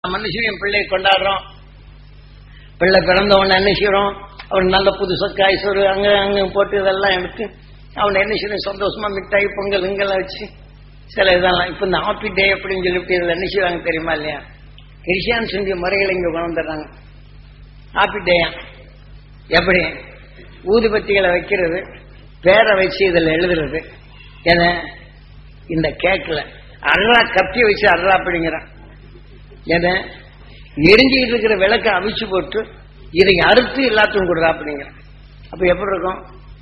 மனுஷன் என் பிள்ளையை கொண்டாடுறோம் பிள்ளை பிறந்த உடனே என்ன செய்யறோம் அவன் நல்ல புது சொக்காய் சோறு அங்க அங்க போட்டு இதெல்லாம் எடுத்து அவனை என்ன செய்யணும் சந்தோஷமா மிட்டாய் பொங்கல் இங்கெல்லாம் வச்சு சில இதெல்லாம் இப்ப இந்த ஹாப்பி டே அப்படின்னு சொல்லிட்டு இதுல என்ன செய்வாங்க தெரியுமா இல்லையா கிறிஸ்டியான் செஞ்ச முறைகளை இங்க கொண்டு வந்துடுறாங்க ஹாப்பி டேயா எப்படி ஊதுபத்திகளை வைக்கிறது பேரை வச்சு இதுல எழுதுறது என இந்த கேக்ல அறா கப்பி வச்சு அறா அப்படிங்கிறான் என எரிஞ்சிக்கிட்டு இருக்கிற விளக்க அவிச்சு போட்டு இதை அறுத்து எல்லாத்துக்கும் கொடுறா அப்படிங்கிறான் அப்ப எப்படி இருக்கும்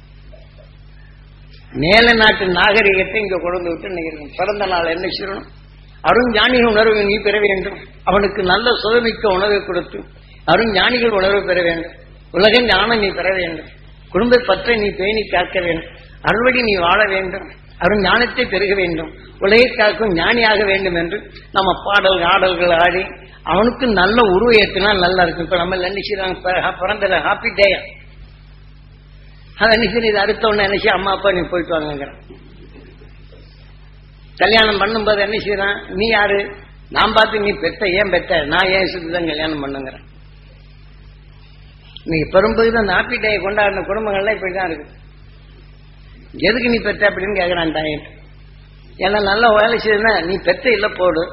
மேல நாட்டு நாகரிகத்தை இங்க கொண்டு விட்டு நினைக்கிறேன் பிறந்த நாள் என்ன செய்யணும் அருஞ்ஞானிகள் உணர்வை நீ பெற வேண்டும் அவனுக்கு நல்ல சுதமிக்க உணவை கொடுத்து அருஞ்ஞானிகள் உணர்வை பெற வேண்டும் உலக ஞானம் நீ பெற வேண்டும் குடும்ப பற்றை நீ பேணி காக்க வேண்டும் அறுவடி நீ வாழ வேண்டும் அருஞானத்தை பெருக வேண்டும் உலகை காக்கும் ஞானியாக வேண்டும் என்று நம்ம பாடல் ஆடல்கள் ஆடி அவனுக்கு நல்ல உருவயத்தினால் நல்லா இருக்கும் இப்ப நம்ம நினைச்சுறாங்க பிறந்த ஹாப்பி டே அதை நினைச்சு இது அடுத்த உடனே நினைச்சு அம்மா அப்பா நீ போயிட்டு வாங்கங்கிறான் கல்யாணம் பண்ணும்போது என்ன செய்யறான் நீ யாரு நான் பார்த்து நீ பெத்த ஏன் பெத்த நான் ஏன் சுத்திதான் கல்யாணம் பண்ணுங்கிறேன் நீ பெரும்பகுதி அந்த ஹாப்பி டே கொண்டாடின குடும்பங்கள்லாம் இப்படிதான் இருக்கு எதுக்கு நீ பெத்த அப்படின்னு கேட்கறான் தாயிட்டு ஏன்னா நல்லா வேலை செய்யுதுன்னா நீ பெத்த இல்ல போடு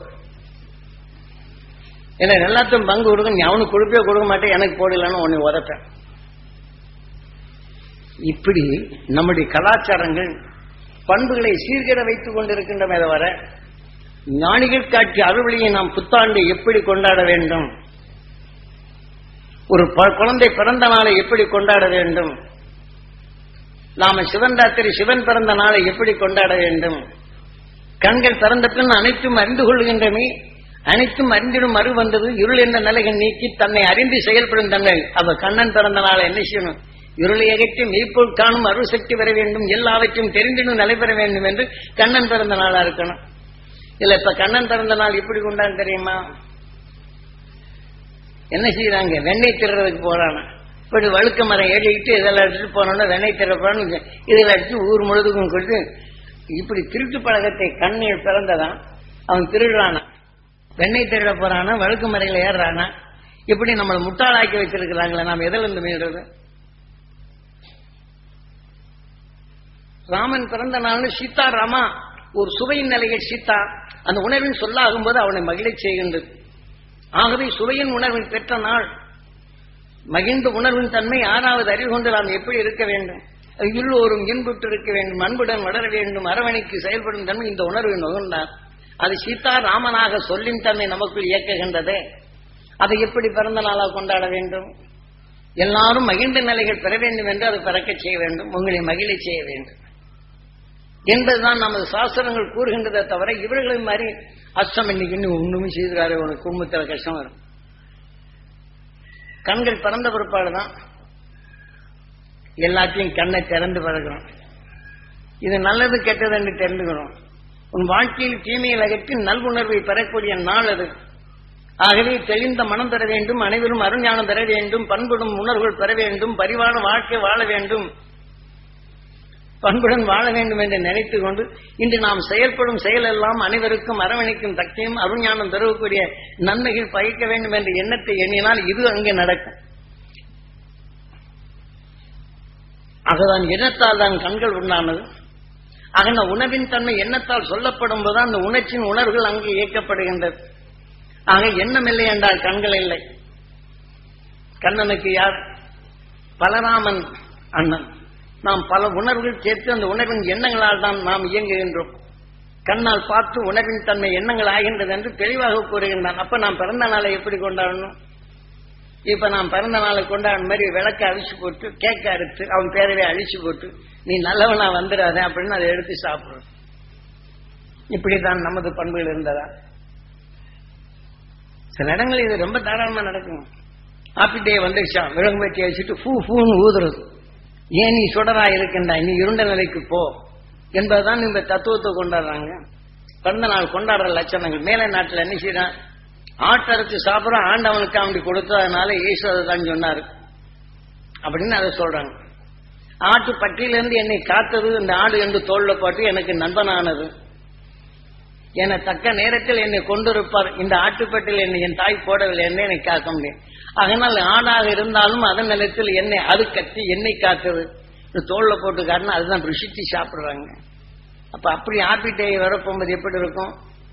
ஏன்னா எல்லாத்தையும் பங்கு கொடுக்க நீ அவனுக்கு கொடுப்பே கொடுக்க மாட்டேன் எனக்கு போடலன்னு உன்னை உதப்பேன் இப்படி நம்முடைய கலாச்சாரங்கள் பண்புகளை சீர்கிட வைத்துக் கொண்டிருக்கின்றமே தவிர ஞானிகள் காட்டிய அறுவழியை நாம் புத்தாண்டு எப்படி கொண்டாட வேண்டும் ஒரு குழந்தை பிறந்த நாளை எப்படி கொண்டாட வேண்டும் நாம சிவன் ராத்திரி சிவன் பிறந்த நாளை எப்படி கொண்டாட வேண்டும் கண்கள் பிறந்த பின் அனைத்தும் அறிந்து கொள்கின்றமே அனைத்தும் அறிந்திடும் மறு வந்தது இருள் என்ற நிலைகள் நீக்கி தன்னை அறிந்து செயல்படும் தன்னை அவ கண்ணன் பிறந்த நாளை என்ன செய்யணும் இருளை அகற்றி மெய்ப்பொருள் காணும் அருள் சக்தி பெற வேண்டும் எல்லாவற்றையும் தெரிந்திடும் நிலை பெற வேண்டும் என்று கண்ணன் பிறந்த நாளா இருக்கணும் இல்ல இப்ப கண்ணன் பிறந்த நாள் எப்படி கொண்டான்னு தெரியுமா என்ன செய்யறாங்க வெண்ணெய் திருறதுக்கு போறானா இப்படி வழுக்க மரம் ஏறிக்கிட்டு இதெல்லாம் எடுத்துட்டு போனோம்னா வெண்ணெய் திற போறான்னு இதில் அடிச்சு ஊர் முழுதுக்கும் கொடுத்து இப்படி திருட்டு பழக்கத்தை கண்ணில் பிறந்ததான் அவன் திருடுறானா வெண்ணெய் திருட போறானா வழுக்கு மறையில ஏறுறானா இப்படி நம்மளை முட்டாளாக்கி வச்சிருக்கிறாங்களே நாம் எதில் இருந்து மீள்றது ராமன் பிறந்த நாள்னு சீதா ராமா ஒரு சுவையின் நிலையில் சீதா அந்த உணர்வின் சொல்லாகும் போது அவனை மகிழச் செய்கின்றது ஆகவே சுவையின் உணர்வில் பெற்ற நாள் மகிழ்ந்த உணர்வின் தன்மை ஆறாவது அறிவு கொண்டு நாம் எப்படி இருக்க வேண்டும் எல்லோரும் இன்புற்று இருக்க வேண்டும் அன்புடன் வளர வேண்டும் அரவணைக்கு செயல்படும் தன்மை இந்த உணர்வை நுகர்ந்தார் அது சீதா ராமனாக சொல்லின் தன்மை நமக்குள் இயக்குகின்றதே அதை எப்படி பிறந்த நாளாக கொண்டாட வேண்டும் எல்லாரும் மகிழ்ந்த நிலைகள் பெற வேண்டும் என்று அதை பிறக்க செய்ய வேண்டும் உங்களை மகிழ செய்ய வேண்டும் என்பதுதான் நமது சாஸ்திரங்கள் கூறுகின்றதை தவிர இவர்களின் மாதிரி அச்சம் இன்னைக்கு இன்னும் ஒண்ணுமே செய்திருக்காரு உனக்கு குடும்பத்தில் கஷ்டம் வரும் கண்கள் பிறந்த பிற்பாடுதான் எல்லாத்தையும் கண்ணை திறந்து பிறகுறோம் இது நல்லது கெட்டது என்று தெரிந்துக்கிறோம் உன் வாழ்க்கையில் தீமையில் அகற்றி நல்வுணர்வை பெறக்கூடிய நாள் அது ஆகவே தெளிந்த மனம் பெற வேண்டும் அனைவரும் அருஞானம் பெற வேண்டும் பண்புடன் உணர்வுகள் பெற வேண்டும் பரிவான வாழ்க்கை வாழ வேண்டும் பண்புடன் வாழ வேண்டும் என்று நினைத்துக் கொண்டு இன்று நாம் செயல்படும் செயல் எல்லாம் அனைவருக்கும் அரவணைக்கும் சக்தியும் அருஞானம் பெறக்கூடிய நன்மைகள் பயிக்க வேண்டும் என்ற எண்ணத்தை எண்ணினால் இது அங்கே நடக்கும் அதுதான் எண்ணத்தால் தான் கண்கள் உண்டானது ஆக உணவின் தன்மை எண்ணத்தால் சொல்லப்படும் போது அந்த உணர்ச்சியின் உணர்வுகள் அங்கு இயக்கப்படுகின்றது ஆக எண்ணம் இல்லை என்றால் கண்கள் இல்லை கண்ணனுக்கு யார் பலராமன் அண்ணன் நாம் பல உணர்வுகள் சேர்த்து அந்த உணர்வின் எண்ணங்களால் தான் நாம் இயங்குகின்றோம் கண்ணால் பார்த்து உணர்வின் தன்மை எண்ணங்கள் ஆகின்றது என்று தெளிவாக கூறுகின்றான் அப்ப நாம் பிறந்த நாளை எப்படி கொண்டாடணும் இப்ப நாம் பிறந்த நாளை கொண்டாடும் மாதிரி விளக்க அழிச்சு போட்டு கேக்க அறுத்து அவன் பேரவே அழிச்சு போட்டு நீ நல்லவனா வந்துடாத அப்படின்னு அதை எடுத்து சாப்பிடுறோம் இப்படித்தான் நமது பண்புகள் இருந்ததா சில இடங்கள் இது ரொம்ப தாராளமா நடக்கும் ஹாப்பி டே வந்துடுச்சா விலங்கு வெட்டி வச்சுட்டு ஃபூ ஃபூன்னு ஊதுறது ஏன் நீ சுடரா இருக்கின்றாய் நீ இருண்ட நிலைக்கு போ என்பதுதான் இந்த தத்துவத்தை கொண்டாடுறாங்க பிறந்த நாள் கொண்டாடுற லட்சணங்கள் மேலை நாட்டில் என்ன செய்யறான் ஆட்டரைச்சு சாப்பிட்ற ஆண்டவனுக்கு அப்படி கொடுத்ததுனால ஈஸ்வரர் தான் சொன்னாரு அப்படின்னு அதை சொல்றாங்க ஆட்டு பட்டியிலிருந்து என்னை காத்தது இந்த ஆடு என்று தோல்ல போட்டு எனக்கு நண்பனானது என தக்க நேரத்தில் என்னை கொண்டிருப்பார் இந்த ஆட்டுப்பட்டில் என்னை என் தாய் போடவில்லை என்ன என்னை காக்க முடியும் அதனால் ஆடாக இருந்தாலும் அதன் நிலத்தில் என்னை அது கட்டி என்னை காக்குது இது தோல்ல போட்டு காட்டினா அதுதான் ருசிச்சு சாப்பிடுறாங்க அப்ப அப்படி ஆப்பிட்டை வரப்போகும்போது எப்படி இருக்கும்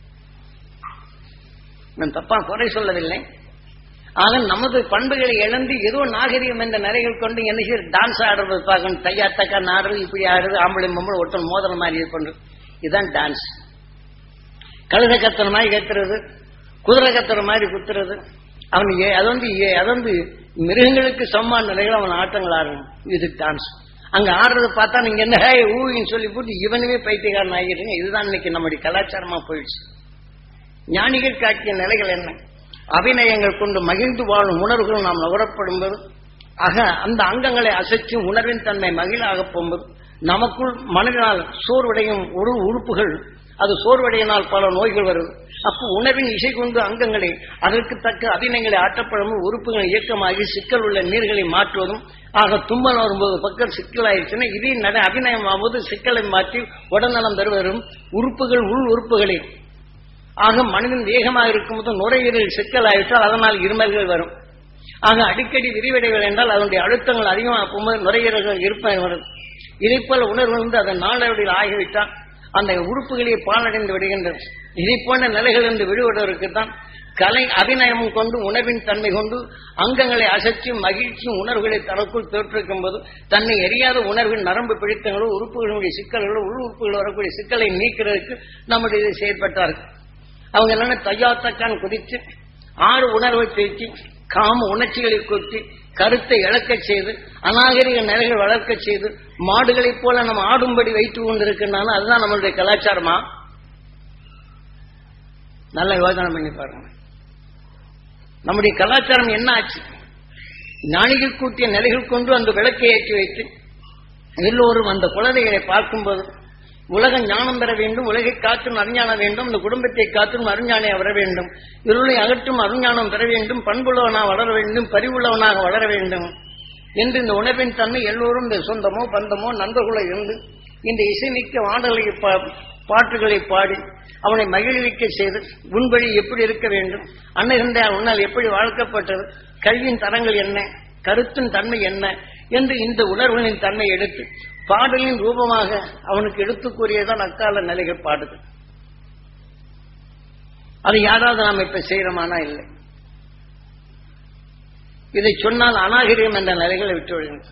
நான் தப்பா குறை சொல்லவில்லை ஆக நமது பண்புகளை இழந்து ஏதோ நாகரிகம் என்ற நிறைகள் கொண்டு என்ன செய்ய டான்ஸ் ஆடுறது பார்க்கணும் தையா தக்கா நாடுறது இப்படி ஆடுறது ஆம்பளை பொம்பளை ஒருத்தன் மோதல் மாதிரி இது பண்றது இதுதான் டான்ஸ் கழுதை கத்துற மாதிரி கத்துறது குதிரை கத்துற மாதிரி குத்துறது அவன் ஏ- அது வந்து ஏ- அது வந்து மிருகங்களுக்கு சமமான நிலைகள் அவன் ஆட்டங்கள் ஆடணும் இது டான்ஸ் அங்க ஆடுறத பார்த்தா நீங்க என்ன ஹே ஊன்னு சொல்லி போட்டு இவனுமே பைத்தியக்காரன் ஆகிடுங்க இதுதான் இன்னைக்கு நம்முடைய கலாச்சாரமா போயிடுச்சு ஞானிகள் காட்டிய நிலைகள் என்ன அபிநயங்கள் கொண்டு மகிழ்ந்து வாழும் உணர்வுகள் நாம் நுகரப்படும்போது ஆக அந்த அங்கங்களை அசைச்சு உணர்வின் தன்மை மகிழாக போகும்போது நமக்குள் மனதினால் சோர்வடையும் ஒரு உறுப்புகள் அது சோர்வடையினால் பல நோய்கள் வருது அப்போ உணர்வின் இசை கொண்டு அங்கங்களை அதற்கு தக்க அபிநயங்களை ஆட்டப்படும் உறுப்புகள் இயக்கமாகி சிக்கல் உள்ள நீர்களை மாற்றுவதும் ஆக தும்மல் வரும்போது பக்கம் சிக்கலாயிருச்சுன்னா இதே நட அபிநயம் ஆகும்போது சிக்கலை மாற்றி உடல்நலம் பெறுவதும் உறுப்புகள் உள் உறுப்புகளை ஆக மனிதன் வேகமாக இருக்கும்போது நுரையீரல் சிக்கலாயிட்டால் அதனால் இருமல்கள் வரும் ஆக அடிக்கடி விரிவடைகள் என்றால் அதனுடைய அழுத்தங்கள் அதிகமாக போகும்போது நுரையீரல்கள் இருப்பது வரும் இதை போல உணர்வு வந்து அதன் நாளடைவில் ஆகிவிட்டால் அந்த உறுப்புகளே பாலடைந்து விடுகின்றது இதை போன்ற நிலைகள் இருந்து விடுவதற்கு தான் கலை அபிநயமும் கொண்டு உணர்வின் தன்மை கொண்டு அங்கங்களை அசைச்சு மகிழ்ச்சியும் உணர்வுகளை தனக்குள் தோற்றுவிக்கும் போது தன்னை எரியாத உணர்வின் நரம்பு பிடித்தங்களோ உறுப்புகளுடைய சிக்கல்களோ உள் உறுப்புகள் வரக்கூடிய சிக்கலை நீக்கிறதுக்கு நம்முடைய இது செயற்பட்டார்கள் அவங்க என்னன்னா தையாத்தக்கான் குதித்து ஆறு உணர்வை தேக்கி காம உணர்ச்சிகளை கொட்டி கருத்தை இழக்கச் செய்து அநாகரிக நிலைகள் வளர்க்கச் செய்து மாடுகளைப் போல நம்ம ஆடும்படி வைத்து கொண்டிருக்கின்றாலும் அதுதான் நம்மளுடைய கலாச்சாரமா நல்ல யோசனை பண்ணி பாருங்க நம்முடைய கலாச்சாரம் என்ன ஆச்சு ஞானிகள் கூட்டிய நிலைகள் கொண்டு அந்த விளக்கை ஏற்றி வைத்து எல்லோரும் அந்த குழந்தைகளை பார்க்கும்போது உலக ஞானம் பெற வேண்டும் உலகை காற்றும் அருஞானம் வேண்டும் இந்த குடும்பத்தை காற்றும் அருஞானே வர வேண்டும் இருளை அகற்றும் அருஞானம் பெற வேண்டும் பண்புள்ளவனாக வளர வேண்டும் பரிவுள்ளவனாக வளர வேண்டும் என்று இந்த உணர்வின் தன்மை எல்லோரும் இந்த சொந்தமோ பந்தமோ நண்பர்களோ இருந்து இந்த இசைமிக்க பாடல்களை பா- பாட்டுகளை பாடி அவனை மகிழ்விக்க செய்து உன்படி எப்படி இருக்க வேண்டும் அன்னைகண்டையால் உன்னால் எப்படி வாழ்க்கப்பட்டது கல்வியின் தரங்கள் என்ன கருத்தின் தன்மை என்ன என்று இந்த உணர்வுகளின் தன்மை எடுத்து பாடலின் ரூபமாக அவனுக்கு எடுத்துக் கூறியதான் அக்கால நிலைகள் பாடுது அது யாராவது நாம் இப்ப செய்யறோமானா இல்லை இதை சொன்னால் அநாகரிகம் என்ற நிலைகளை விட்டு விடுங்கள்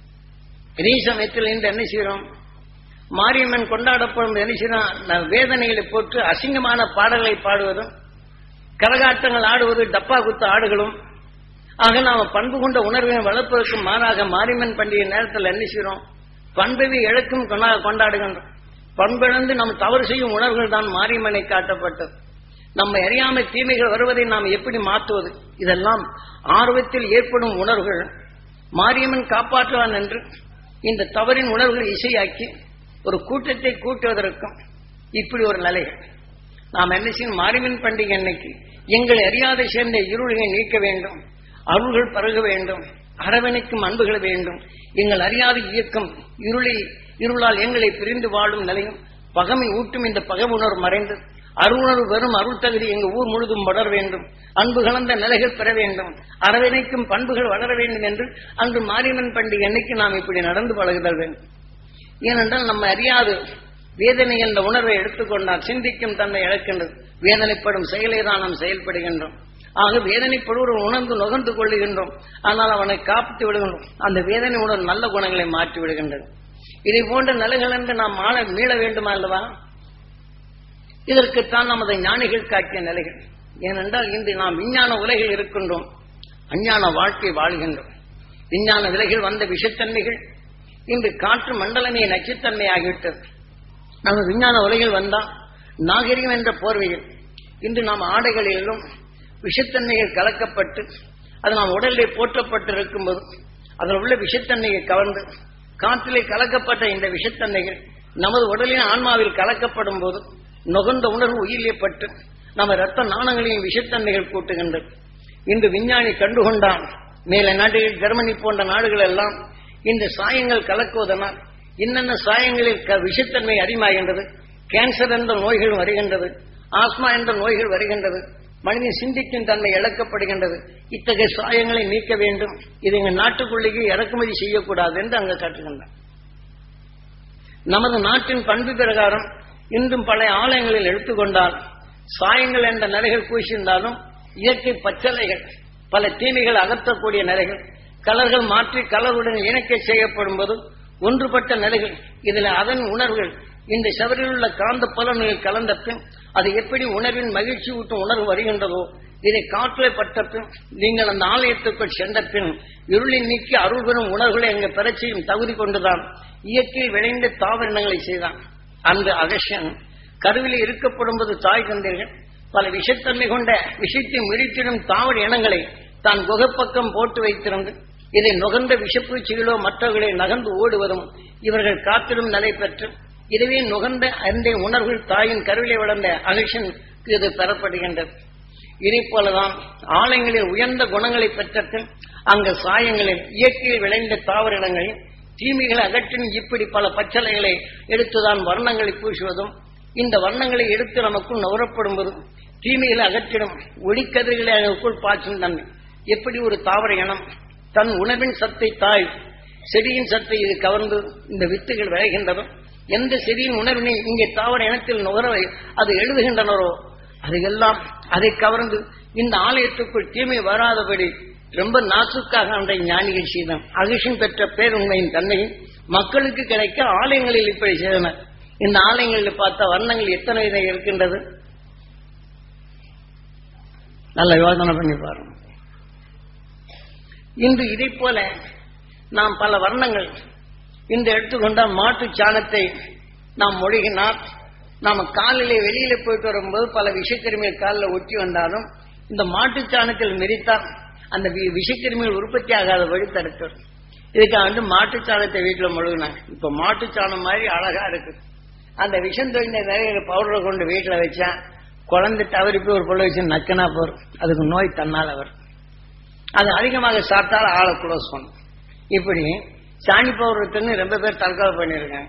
இதே சமயத்தில் இன்று என்ன செய்கிறோம் மாரியம்மன் கொண்டாடப்படும் என்ன செய்யறோம் ந- வேதனைகளை போட்டு அசிங்கமான பாடல்களை பாடுவதும் கரகாட்டங்கள் ஆடுவது டப்பா குத்து ஆடுகளும் ஆக நாம பண்பு கொண்ட உணர்வை வளர்ப்பதற்கு மாறாக மாரியம்மன் பண்டிகை நேரத்தில் என்ன செய்கிறோம் பண்பை இழக்கும் கொண்டா- கொண்டாடுகின்றோம் பண்பிழந்து நாம் தவறு செய்யும் உணர்வுகள் தான் மாரியம்மனை காட்டப்பட்டது நம்ம அறியாமை தீமைகள் வருவதை நாம் எப்படி மாற்றுவது இதெல்லாம் ஆர்வத்தில் ஏற்படும் உணர்வுகள் மாரியம்மன் காப்பாற்றுவான் என்று இந்த தவறின் உணர்வுகளை இசையாக்கி ஒரு கூட்டத்தை கூட்டுவதற்கும் இப்படி ஒரு நிலைகள் நாம் என்ன செய்யும் மாரியம்மன் பண்டிகை அன்னைக்கு எங்களை அறியாத சேர்ந்த இருள்களை நீக்க வேண்டும் அருள்கள் பருக வேண்டும் அரவணைக்கும் அன்புகள் வேண்டும் எங்கள் அறியாத இயக்கம் இருளை இருளால் எங்களை பிரிந்து வாழும் நிலையும் பகமை ஊட்டும் இந்த பகவுணர்வு மறைந்து அருணர்வு வரும் அருள் தகுதி எங்க ஊர் முழுதும் வளர வேண்டும் அன்பு கலந்த நிலைகள் பெற வேண்டும் அரவணைக்கும் பண்புகள் வளர வேண்டும் என்று அன்று மாரியம்மன் பண்டிகை அன்னைக்கு நாம் இப்படி நடந்து பழகுதல் வேண்டும் ஏனென்றால் நம்ம அறியாது வேதனை என்ற உணர்வை எடுத்துக்கொண்டால் சிந்திக்கும் தன்மை இழக்கின்றது வேதனைப்படும் செயலை தான் நாம் செயல்படுகின்றோம் ஆக வேதனைப்படுவோர் உணர்ந்து நுகர்ந்து கொள்ளுகின்றோம் ஆனால் அவனை காப்பித்து விடுகின்றோம் அந்த வேதனை உணர்வு நல்ல குணங்களை மாற்றி விடுகின்றது இதை போன்ற நிலைகள் என்று நாம் மாற மீள வேண்டுமா அல்லவா இதற்குத்தான் நமது ஞானிகள் காட்டிய நிலைகள் ஏனென்றால் இன்று நாம் விஞ்ஞான உலகில் இருக்கின்றோம் அஞ்ஞான வாழ்க்கை வாழ்கின்றோம் விஞ்ஞான விலகில் வந்த விஷத்தன்மைகள் இன்று காற்று மண்டலமே நச்சுத்தன்மை ஆகிவிட்டது நம்ம விஞ்ஞான உலகில் வந்தால் நாகரிகம் என்ற போர்வையில் இன்று நாம் ஆடைகளிலும் விஷத்தன்மைகள் கலக்கப்பட்டு அது நாம் உடலிலே போற்றப்பட்டு இருக்கும்போது அதில் உள்ள விஷத்தன்மையை கவர்ந்து காற்றிலே கலக்கப்பட்ட இந்த விஷத்தன்மைகள் நமது உடலின் ஆன்மாவில் கலக்கப்படும் போது நுகர்ந்த உணர்வு உயிரிலே பட்டு நம்ம ரத்த நாணங்களையும் விஷத்தன்மைகள் கூட்டுகின்றது இன்று விஞ்ஞானி கண்டுகொண்டான் மேல நாடுகள் ஜெர்மனி போன்ற நாடுகள் எல்லாம் இந்த சாயங்கள் கலக்குவதனால் என்னென்ன சாயங்களில் க- விஷத்தன்மை அதிகமாகின்றது கேன்சர் என்ற நோய்கள் வருகின்றது ஆஸ்மா என்ற நோய்கள் வருகின்றது மனிதன் சிந்திக்கும் தன்மை இழக்கப்படுகின்றது இத்தகைய சாயங்களை நீக்க வேண்டும் இது எங்கள் நாட்டுக்குள்ளேயே இறக்குமதி செய்யக்கூடாது என்று அங்க காட்டுகின்றார் நமது நாட்டின் பண்பு பிரகாரம் இன்றும் பழைய ஆலயங்களில் எடுத்துக்கொண்டால் சாயங்கள் என்ற நிலைகள் பூசியிருந்தாலும் இயற்கை பச்சளைகள் பல தீமைகள் அகற்றக்கூடிய நிலைகள் கலர்கள் மாற்றி கலருடன் இணைக்க செய்யப்படும் போது ஒன்றுபட்ட நிலைகள் இதில் அதன் உணர்வுகள் இந்த சவரில் உள்ள காந்த புலன்கள் கலந்த பின் அது எப்படி உணர்வின் மகிழ்ச்சி ஊட்டும் உணர்வு வருகின்றதோ இதை காற்றிலே பட்ட பின் நீங்கள் அந்த ஆலயத்துக்குள் சென்ற பின் இருளில் நீக்கி அருள் பெறும் உணர்வுகளை அங்கு பெறச் செய்யும் தகுதி கொண்டுதான் இயற்கையில் விளைந்த தாவரணங்களை செய்தான் அந்த அகஷன் கருவிலே இருக்கப்படும் போது தாய் தந்தீர்கள் பல விஷத்தன்மை கொண்ட விஷத்தை மிழித்திடும் தாவர இனங்களை தான் குகைப்பக்கம் போட்டு வைத்திருந்து இதை நுகர்ந்த விஷப்பூச்சிகளோ மற்றவர்களை நகர்ந்து ஓடுவதும் இவர்கள் காத்திடும் நிலை பெற்று இதுவே நுகர்ந்த அந்த உணர்வுகள் தாயின் கருவிலே வளர்ந்த அகஷன் இது பெறப்படுகின்றது இதே போலதான் ஆலயங்களில் உயர்ந்த குணங்களை பெற்ற அங்கு சாயங்களில் இயற்கையில் விளைந்த தாவர இனங்களில் தீமைகளை அகற்றின் இப்படி பல பச்சளைகளை எடுத்துதான் வர்ணங்களை பூசுவதும் இந்த வர்ணங்களை எடுத்து நமக்குள் நுகரப்படும் போதும் தீமைகளை அகற்றிடும் ஒளிக்கதிர்களை அதற்குள் பாய்ச்சும் தன்மை எப்படி ஒரு தாவர இனம் தன் உணவின் சத்தை தாய் செடியின் சத்தை இது கவர்ந்து இந்த வித்துகள் விளைகின்றதும் எந்த செடியின் உணர்வினை இங்கே தாவர இனத்தில் நுகரவை அது எழுதுகின்றனரோ அதையெல்லாம் அதை கவர்ந்து இந்த ஆலயத்துக்குள் தீமை வராதபடி ரொம்ப நாசுக்காக அந்த ஞானிகள் செய்தான் அகிஷன் பெற்ற பேருண்மையின் தன்மையும் மக்களுக்கு கிடைக்க ஆலயங்களில் இப்படி செய்தனர் இந்த ஆலயங்களில் பார்த்த வர்ணங்கள் எத்தனை விதை இருக்கின்றது நல்ல யோசனை பண்ணி பாருங்க இன்று இதை போல நாம் பல வர்ணங்கள் இந்த எடுத்துக்கொண்டால் மாட்டு சாணத்தை நாம் மொழிகினால் நாம காலிலே வெளியில போயிட்டு வரும்போது பல விஷக்கிருமிகள் காலில் ஒட்டி வந்தாலும் இந்த மாட்டு சாணத்தில் மிதித்தால் அந்த வி- விஷக்கிருமிகள் உற்பத்தி ஆகாதபடி தடுத்தது இதுக்காக வந்து மாட்டு சாணத்தை வீட்டில் மொழுகினாங்க இப்ப மாட்டு சாணம் மாதிரி அழகா இருக்கு அந்த விஷம் தொழிந்த நிறைய பவுடரை கொண்டு வீட்டில் வச்சா குழந்தை தவறி போய் ஒரு பொருளை வச்சு நக்கினா போறோம் அதுக்கு நோய் தன்னால் வரும் அது அதிகமாக சாப்பிட்டால் ஆளை க்ளோஸ் பண்ணும் இப்படி சாணி பவுடர் ரொம்ப பேர் தற்கொலை பண்ணியிருக்காங்க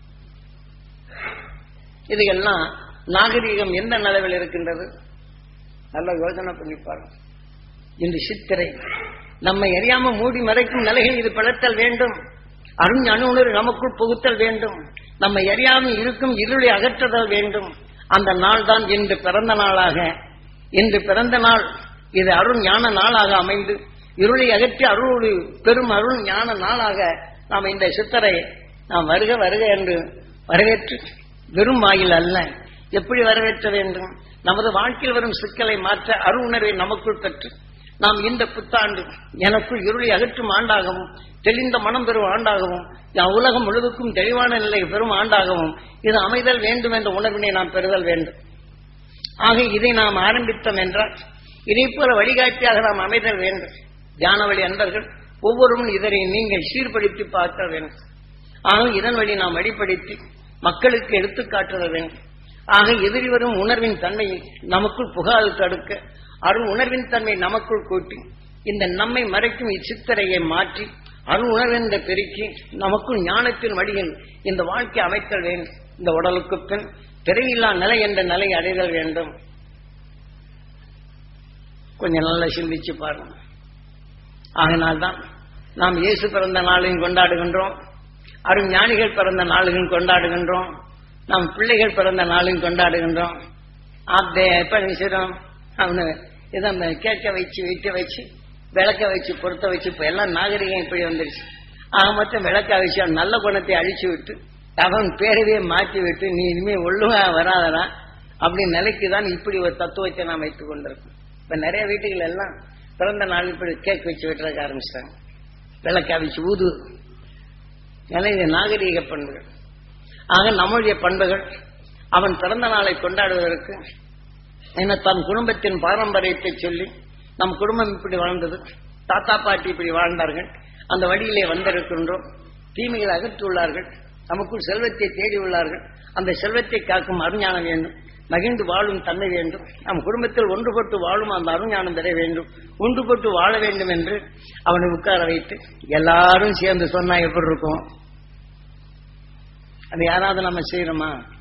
இதுக்கெல்லாம் நாகரீகம் எந்த நிலவில் இருக்கின்றது நல்ல யோசனை பண்ணி பாருங்க இன்று சித்திரை நம்மை அறியாம மூடி மறைக்கும் நிலைகள் இது பிளத்தல் வேண்டும் அருண் அணுணர் நமக்குள் புகுத்தல் வேண்டும் நம்மை அறியாமல் இருக்கும் இருளை அகற்றுதல் வேண்டும் அந்த நாள் தான் இன்று பிறந்த நாளாக இன்று பிறந்த நாள் இது அருள் ஞான நாளாக அமைந்து இருளை அகற்றி அருள் பெரும் அருள் ஞான நாளாக நாம் இந்த சித்தரை நாம் வருக வருக என்று வரவேற்று வெறும் வாயில் அல்ல எப்படி வரவேற்ற வேண்டும் நமது வாழ்க்கையில் வரும் சிக்கலை மாற்ற அரு உணர்வை நமக்குள் பெற்று நாம் இந்த புத்தாண்டு எனக்குள் இருளை அகற்றும் ஆண்டாகவும் தெளிந்த மனம் பெறும் ஆண்டாகவும் என் உலகம் முழுவதுக்கும் தெளிவான நிலை பெறும் ஆண்டாகவும் இது அமைதல் வேண்டும் என்ற உணர்வினை நாம் பெறுதல் வேண்டும் ஆக இதை நாம் ஆரம்பித்தோம் என்றால் இதை போல வழிகாட்டியாக நாம் அமைதல் வேண்டும் தியான வழி அன்பர்கள் ஒவ்வொருவரும் இதனை நீங்கள் சீர்படுத்தி பார்க்க வேண்டும் ஆக இதன் வழி நாம் வழிப்படுத்தி மக்களுக்கு எடுத்துக்காட்டுதல் வேண்டும் ஆக எதிரி வரும் உணர்வின் தன்மையை நமக்குள் புகாது தடுக்க அருள் உணர்வின் தன்மை நமக்குள் கூட்டி இந்த நம்மை மறைக்கும் இச்சித்திரையை மாற்றி அருள் உணர்வென்ற பெருக்கி நமக்குள் ஞானத்தின் வழியில் இந்த வாழ்க்கை அமைத்தல் வேண்டும் இந்த உடலுக்கு பின் பிறவில்லா நிலை என்ற நிலை அடைதல் வேண்டும் கொஞ்சம் நல்லா சிந்திச்சு பாருங்க ஆகினால்தான் நாம் இயேசு பிறந்த நாளையும் கொண்டாடுகின்றோம் அருள் ஞானிகள் பிறந்த நாளையும் கொண்டாடுகின்றோம் நாம் பிள்ளைகள் பிறந்த நாளையும் கொண்டாடுகின்றோம் ஆப்தே எப்ப நினைச்சிடும் அவனு இதை அந்த கேட்க வச்சு வைக்க வச்சு விளக்க வச்சு பொருத்த வச்சு இப்ப எல்லாம் நாகரிகம் இப்படி வந்துருச்சு ஆக மொத்தம் விளக்க வச்சு அவன் நல்ல குணத்தை அழிச்சு விட்டு அவன் பேரவே மாற்றி விட்டு நீ இனிமே ஒழுங்கா வராதடா அப்படி நிலைக்கு தான் இப்படி ஒரு தத்துவத்தை நாம் வைத்துக் கொண்டிருக்கோம் இப்ப நிறைய வீட்டுகள் எல்லாம் பிறந்த நாள் இப்படி கேக் வச்சு விட்டுறக்க ஆரம்பிச்சிட்டாங்க விளக்க வச்சு ஊது ஏன்னா இது நாகரீக பண்புகள் ஆக நம்முடைய பண்புகள் அவன் பிறந்த நாளை கொண்டாடுவதற்கு என தன் குடும்பத்தின் பாரம்பரியத்தை சொல்லி நம் குடும்பம் இப்படி வாழ்ந்தது தாத்தா பாட்டி இப்படி வாழ்ந்தார்கள் அந்த வழியிலே வந்திருக்கின்றோம் தீமைகளை அகற்றியுள்ளார்கள் நமக்குள் செல்வத்தை தேடி உள்ளார்கள் அந்த செல்வத்தை காக்கும் அருஞானம் வேண்டும் மகிழ்ந்து வாழும் தன்மை வேண்டும் நம் குடும்பத்தில் ஒன்றுபட்டு வாழும் அந்த அருஞானம் பெற வேண்டும் ஒன்றுபட்டு வாழ வேண்டும் என்று அவனை உட்கார வைத்து எல்லாரும் சேர்ந்து சொன்னா எப்படி இருக்கும் அது யாராவது நம்ம செய்யணுமா